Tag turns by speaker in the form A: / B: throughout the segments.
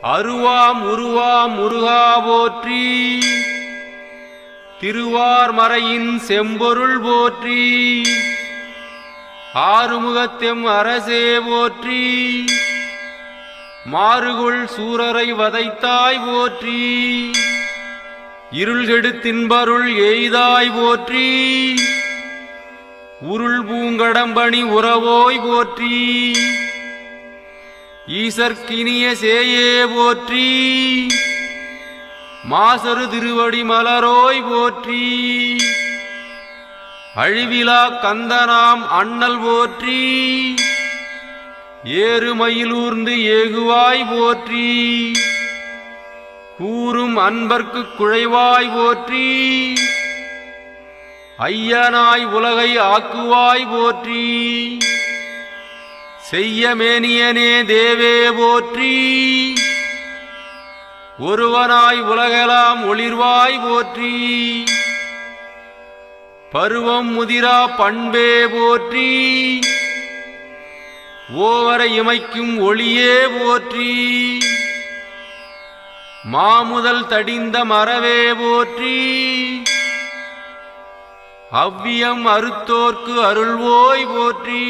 A: அருவாம் உருவாம் முருகா போற்றி திருவார் மறையின் செம்பொருள் போற்றி ஆறுமுகத்தெம் அரசே போற்றி மாறுகொள் சூரரை வதைத்தாய் போற்றி இருள் கெடுத்தின்பருள் எய்தாய் போற்றி உருள் பூங்கடம்பணி உறவோய் போற்றி ஈசற்கினிய சேயே போற்றி மாசரு திருவடி மலரோய் போற்றி அழிவிலா கந்தனாம் அண்ணல் போற்றி ஏறுமயிலூர்ந்து ஏகுவாய் போற்றி கூறும் அன்பர்க்கு குழைவாய் போற்றி ஐயனாய் உலகை ஆக்குவாய் போற்றி செய்ய மேனியனே தேவே போற்றி ஒருவனாய் உலகெல்லாம் ஒளிர்வாய் போற்றி பருவம் முதிரா பண்பே போற்றி ஓவரை இமைக்கும் ஒளியே போற்றி மாமுதல் தடிந்த மரவே போற்றி அவ்வியம் அறுத்தோர்க்கு அருள்வோய் போற்றி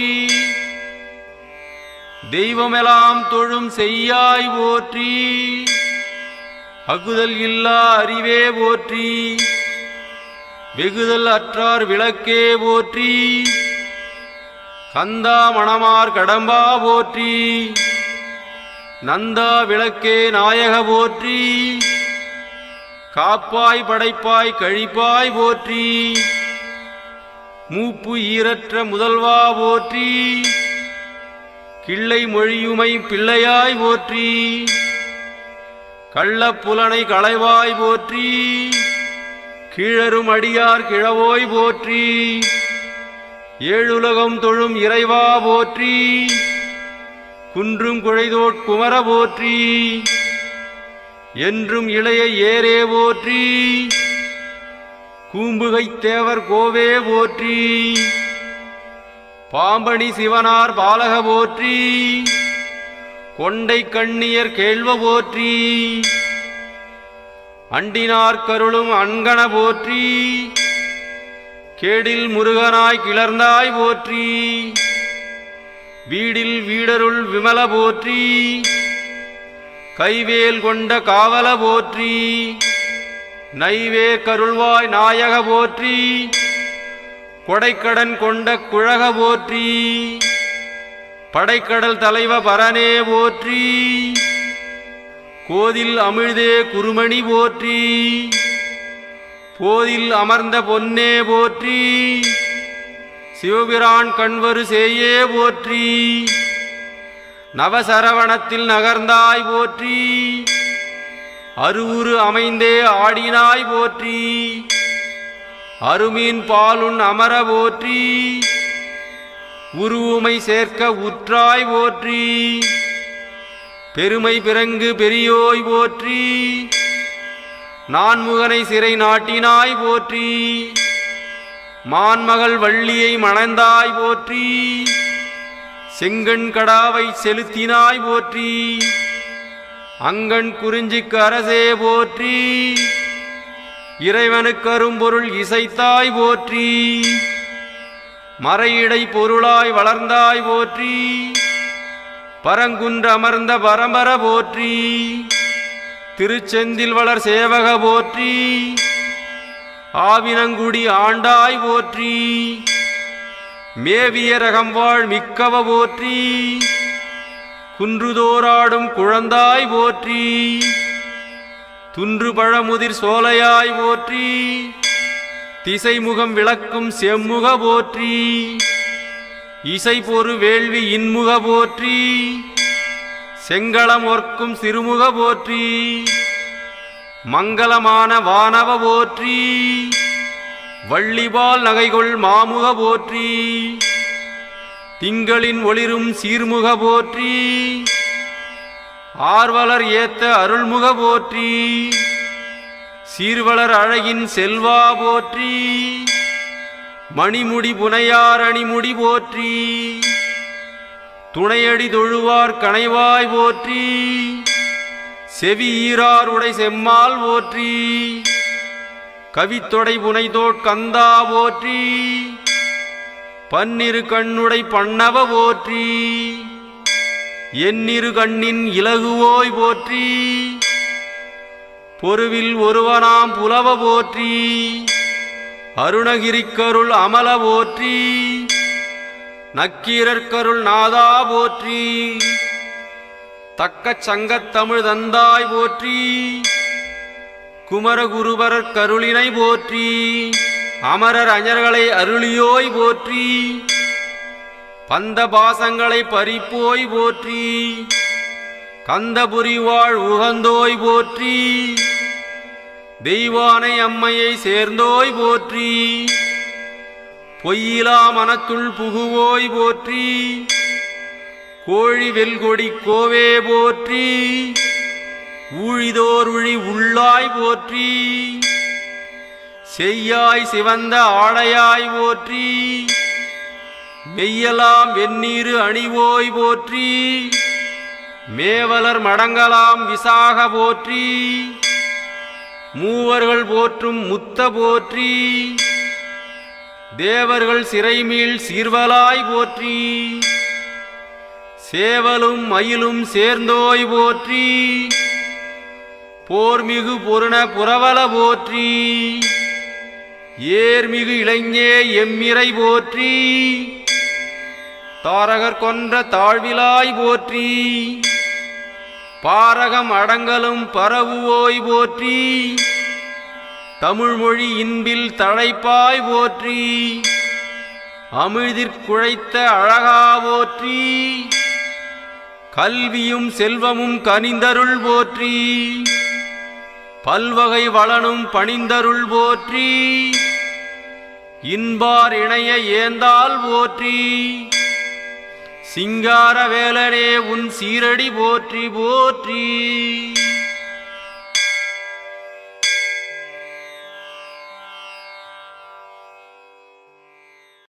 A: தெய்வமெல்லாம் தொழும் செய்யாய் போற்றி அகுதல் இல்லா அறிவே போற்றி வெகுதல் அற்றார் விளக்கே போற்றி கந்தா மணமார் கடம்பா போற்றி நந்தா விளக்கே நாயக போற்றி காப்பாய் படைப்பாய் கழிப்பாய் போற்றி மூப்பு ஈரற்ற முதல்வா போற்றி கிள்ளை மொழியுமை பிள்ளையாய் போற்றி கள்ளப்புலனை களைவாய் போற்றி கீழரும் அடியார் கிழவோய் போற்றி ஏழுலகம் தொழும் இறைவா போற்றி குன்றும் குழைதோட் குமர போற்றி என்றும் இளைய ஏரே போற்றி கூம்புகைத் தேவர் கோவே போற்றி பாம்பணி சிவனார் பாலக போற்றி கொண்டை கண்ணியர் கேள்வ போற்றி அண்டினார் கருளும் அன்கண போற்றி கேடில் முருகனாய் கிளர்ந்தாய் போற்றி வீடில் வீடருள் விமல போற்றி கைவேல் கொண்ட காவல போற்றி நைவே கருள்வாய் நாயக போற்றி கொடைக்கடன் கொண்ட குழக போற்றி படைக்கடல் தலைவ பரனே போற்றி கோதில் அமிழ்தே குருமணி போற்றி போதில் அமர்ந்த பொன்னே போற்றி சிவபிரான் கண்வரு சேயே போற்றி நவசரவணத்தில் நகர்ந்தாய் போற்றி அருவுரு அமைந்தே ஆடினாய் போற்றி அருமீன் பாலுன் அமர போற்றி உருவுமை சேர்க்க உற்றாய் போற்றி பெருமை பிறங்கு பெரியோய் போற்றி நான்முகனை சிறை நாட்டினாய் போற்றி மான்மகள் வள்ளியை மணந்தாய் போற்றி செங்கண் கடாவை செலுத்தினாய் போற்றி அங்கண் குறிஞ்சிக்கு அரசே போற்றி இறைவனுக்கு அரும்பொருள் இசைத்தாய் போற்றி மறையிடை பொருளாய் வளர்ந்தாய் போற்றி பரங்குன்ற அமர்ந்த பரம்பர போற்றி திருச்செந்தில் வளர் சேவக போற்றி ஆவினங்குடி ஆண்டாய் போற்றி மேவிய ரகம்வாழ் மிக்கவ போற்றி குன்றுதோராடும் குழந்தாய் போற்றி துன்று பழமுதிர் சோலையாய் போற்றி திசைமுகம் விளக்கும் செம்முக போற்றி இசை பொறு வேள்வி இன்முக போற்றி செங்களம் ஒர்க்கும் சிறுமுக போற்றி மங்களமான வானவ போற்றி வள்ளிபால் நகைகொள் மாமுக போற்றி திங்களின் ஒளிரும் சீர்முக போற்றி ஆர்வலர் ஏத்த அருள்முக போற்றி சீர்வளர் அழகின் செல்வா போற்றி மணிமுடி புனையார் அணிமுடி போற்றி துணையடி தொழுவார் கணைவாய் போற்றி செவி ஈராருடை செம்மால் போற்றி கவித்தொடை புனைதோட் கந்தா போற்றி பன்னிரு கண்ணுடை பண்ணவ போற்றி எண்ணிரு கண்ணின் இலகுவோய் போற்றி பொருவில் ஒருவனாம் புலவ போற்றி அருணகிரிக்கருள் அமல போற்றி நக்கீரர்க்கருள் நாதா போற்றி தக்கச் சங்கத் தமிழ் தந்தாய் போற்றி குமரகுருபரர் கருளினை போற்றி அமரர் அஞர்களை அருளியோய் போற்றி பந்த பாசங்களை பறிப்போய் போற்றி கந்தபுரி வாழ் உகந்தோய் போற்றி தெய்வானை அம்மையை சேர்ந்தோய் போற்றி பொய்யிலா மனத்துள் புகுவோய் போற்றி கோழி வெல்கொடி கோவே போற்றி ஊழிதோர் உழி உள்ளாய் போற்றி செய்யாய் சிவந்த ஆடையாய் போற்றி மெய்யலாம் வெந்நீரு அணிவோய் போற்றி மேவலர் மடங்கலாம் விசாக போற்றி மூவர்கள் போற்றும் முத்த போற்றி தேவர்கள் சிறைமீள் சீர்வலாய் போற்றி சேவலும் மயிலும் சேர்ந்தோய் போற்றி போர்மிகு பொருண புறவல போற்றி ஏர்மிகு இளைஞே எம்மிரை போற்றி தாரகர் கொன்ற தாழ்விலாய் போற்றி பாரகம் அடங்கலும் பரவுவோய் போற்றி தமிழ்மொழி இன்பில் தழைப்பாய் போற்றி அமிழ்திற்குழைத்த அழகா போற்றி கல்வியும் செல்வமும் கனிந்தருள் போற்றி பல்வகை வளனும் பணிந்தருள் போற்றி இன்பார் இணைய ஏந்தால் போற்றி சிங்கார வேலனே உன் சீரடி போற்றி போற்றி